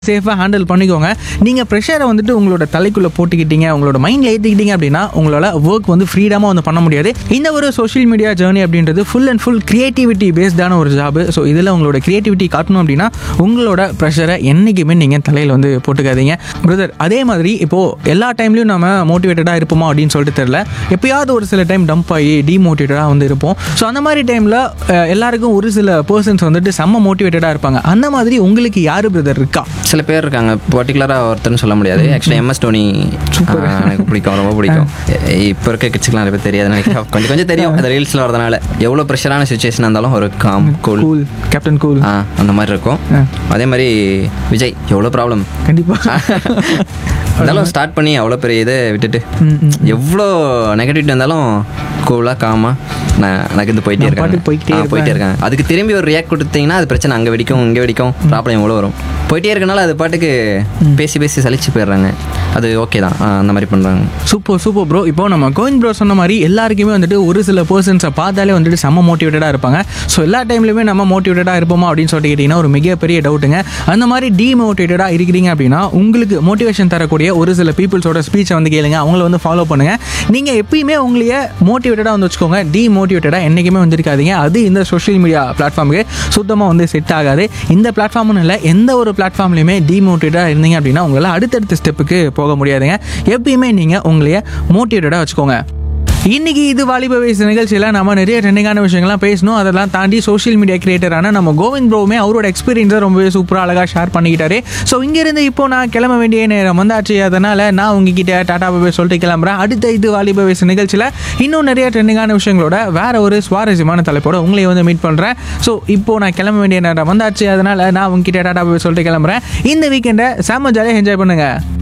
சேஃபாக ஹேண்டில் பண்ணிக்கோங்க நீங்கள் ப்ரெஷரை வந்துட்டு உங்களோட தலைக்குள்ளே போட்டுக்கிட்டீங்க உங்களோட மைண்டில் ஏற்றிக்கிட்டீங்க அப்படின்னா உங்களால் ஒர்க் வந்து ஃப்ரீடமாக வந்து பண்ண முடியாது இந்த ஒரு சோஷியல் மீடியா ஜேர்னி அப்படின்றது ஃபுல் அண்ட் ஃபுல் கிரியேட்டிவிட்டி பேஸ்டான ஒரு ஜாப் ஸோ இதில் உங்களோட கிரியேட்டிவிட்டி காட்டணும் அப்படின்னா உங்களோட ப்ரெஷரை என்றைக்குமே நீங்கள் தலையில் வந்து போட்டுக்காதீங்க பிரதர் அதே மாதிரி இப்போது எல்லா டைம்லையும் நம்ம மோட்டிவேட்டடாக இருப்போமா அப்படின்னு சொல்லிட்டு தெரில எப்பயாவது ஒரு சில டைம் டம்ப் ஆகி டிமோட்டிவேட்டடாக வந்து இருப்போம் ஸோ அந்த மாதிரி டைமில் எல்லாருக்கும் ஒரு சில பர்சன்ஸ் வந்துட்டு செம்ம மோட்டிவேட்டடாக இருப்பாங்க அந்த மாதிரி உங்களுக்கு யார் பிரதர் இருக்கா சில பேர் இருக்காங்க பர்டிகுலராக ஒருத்தர்னு சொல்ல முடியாது ஆக்சுவலி எம்எஸ் டோனி ஆ, எனக்கு பிடிக்கும் ரொம்ப பிடிக்கும் இப்போ இருக்க கிட்ஸுக்குலாம் நிறைய பேர் தெரியாது நினைக்கிறேன் கொஞ்சம் கொஞ்சம் தெரியும் அந்த ரீல்ஸில் வரதுனால எவ்வளோ ப்ரெஷரான சுச்சுவேஷன் இருந்தாலும் ஒரு calm cool cool captain cool ஆ அந்த மாதிரி இருக்கும் ஆ. அதே மாதிரி விஜய் எவ்வளோ ப்ராப்ளம் கண்டிப்பாக இருந்தாலும் ஸ்டார்ட் பண்ணி அவ்வளோ பெரிய இதை விட்டுட்டு எவ்வளோ நெகட்டிவிட்டி இருந்தாலும் கூலாக காமா நான் நகர்ந்து போயிட்டே நான் இருக்காங்க பாட்டுக்கு போய்க்கிட்டே ஆ, போயிட்டே இருக்காங்க அதுக்கு திரும்பி ஒரு ரியாக்ட் கொடுத்தீங்கன்னா அது பிரச்சனை அங்கே வெடிக்கும் இங்கே வெடிக்கும் ப்ராப்ளம் எவ்வளோ வரும் போயிட்டே இருக்கனால அது பாட்டுக்கு பேசி பேசி சலிச்சு போயிடுறாங்க அது ஓகே தான் ஆ, அந்த மாதிரி பண்ணுறாங்க சூப்பர் சூப்பர் ப்ரோ இப்போ நம்ம கோவிந்த் ப்ரோ சொன்ன மாதிரி எல்லாருக்குமே வந்துட்டு ஒரு சில பர்சன்ஸை பார்த்தாலே வந்துட்டு செம்ம மோட்டிவேட்டடாக இருப்பாங்க ஸோ எல்லா டைம்லையுமே நம்ம மோட்டிவேட்டடாக இருப்போமா அப்படின்னு சொல்லிட்டு கேட்டிங்கன்னா ஒரு மிகப்பெரிய டவுட்டுங்க அந்த மாதிரி டிமோட்டிவேட்டடாக இருக்கிறீங்க அப்படின்னா உங்களுக்கு மோட்டிவேஷன் தரக்கூடிய ஒரு சில பீப்புள்ஸோட ஸ்பீச்சை வந்து கேளுங்க அவங்கள வந்து ஃபாலோ பண்ணுங்கள் நீங்கள் எப்பயுமே உங்களையே மோட்டிவேட்டடாக வந்து வச்சுக்கோங்க டிமோட்டிவேட்டடாக என்றைக்குமே வந்திருக்காதீங்க அது இந்த சோஷியல் மீடியா பிளாட்ஃபார்முக்கு சுத்தமாக வந்து செட் ஆகாது இந்த பிளாட்ஃபார்ம்னு இல்லை எந்த ஒரு பிளாட்ஃபார்ம்லையுமே டிமோட்டிவேட்டாக இருந்தீங்க அப்படின்னா உங்களால் அடுத்தடுத்த ஸ்டெப்புக்கு போக முடியாதுங்க எப்பயுமே நீங்கள் உங்களைய மோட்டிவேட்டடாக வச்சுக்கோங்க இன்னைக்கு இது வாலிப வயசு நிகழ்ச்சியில் நம்ம நிறைய ட்ரெண்டிங்கான விஷயங்கள்லாம் பேசணும் அதெல்லாம் தாண்டி சோஷியல் மீடியா கிரியேட்டரான நம்ம கோவிந்த் ப்ரோவுமே அவரோட எக்ஸ்பீரியன்ஸை ரொம்பவே சூப்பராக அழகாக ஷேர் பண்ணிக்கிட்டாரு ஸோ இங்கேருந்து இப்போ நான் கிளம்ப வேண்டிய நேரம் வந்தாச்சு அதனால் நான் உங்ககிட்ட டாடா பாபே சொல்லிட்டு கிளம்புறேன் அடுத்த இது வாலிப வயசு நிகழ்ச்சியில் இன்னும் நிறைய ட்ரெண்டிங்கான விஷயங்களோட வேற ஒரு சுவாரஸ்யமான தலைப்போட உங்களையும் வந்து மீட் பண்ணுறேன் ஸோ இப்போ நான் கிளம்ப வேண்டிய நேரம் வந்தாச்சு அதனால் நான் உங்ககிட்ட டாடா பாபே சொல்லிட்டு கிளம்புறேன் இந்த வீக்கெண்டை செம்ம ஜாலியாக என்ஜாய் பண்ணுங்கள்